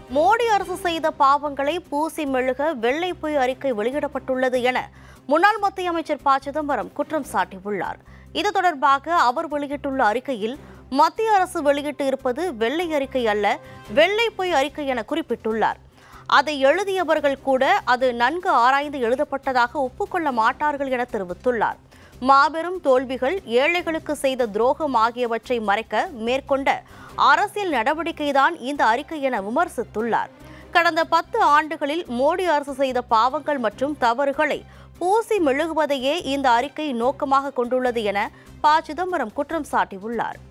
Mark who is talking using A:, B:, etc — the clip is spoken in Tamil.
A: மோடி அரசு செய்த பாவங்களை பூசி மெழுக வெள்ளை பொய் அறிக்கை வெளியிடப்பட்டுள்ளது என முன்னாள் மத்திய அமைச்சர் ப சிதம்பரம் குற்றம் சாட்டியுள்ளார் இது தொடர்பாக அவர் வெளியிட்டுள்ள அறிக்கையில் மத்திய அரசு வெளியிட்டு இருப்பது வெள்ளை அறிக்கை அல்ல வெள்ளை பொய் அறிக்கை என குறிப்பிட்டுள்ளார் அதை எழுதியவர்கள் கூட அது நன்கு ஆராய்ந்து எழுதப்பட்டதாக ஒப்புக்கொள்ள மாட்டார்கள் என தெரிவித்துள்ளார் மாபெரும் தோல்விகள் ஏழைகளுக்கு செய்த துரோகம் ஆகியவற்றை மறைக்க மேற்கொண்ட அரசியல் நடவடிக்கைதான் இந்த அறிக்கை என விமர்சித்துள்ளார் கடந்த பத்து ஆண்டுகளில் மோடி அரசு செய்த பாவங்கள் மற்றும் தவறுகளை பூசி மெழுகுவதையே இந்த அறிக்கை நோக்கமாக கொண்டுள்ளது என ப சிதம்பரம் குற்றம் சாட்டியுள்ளார்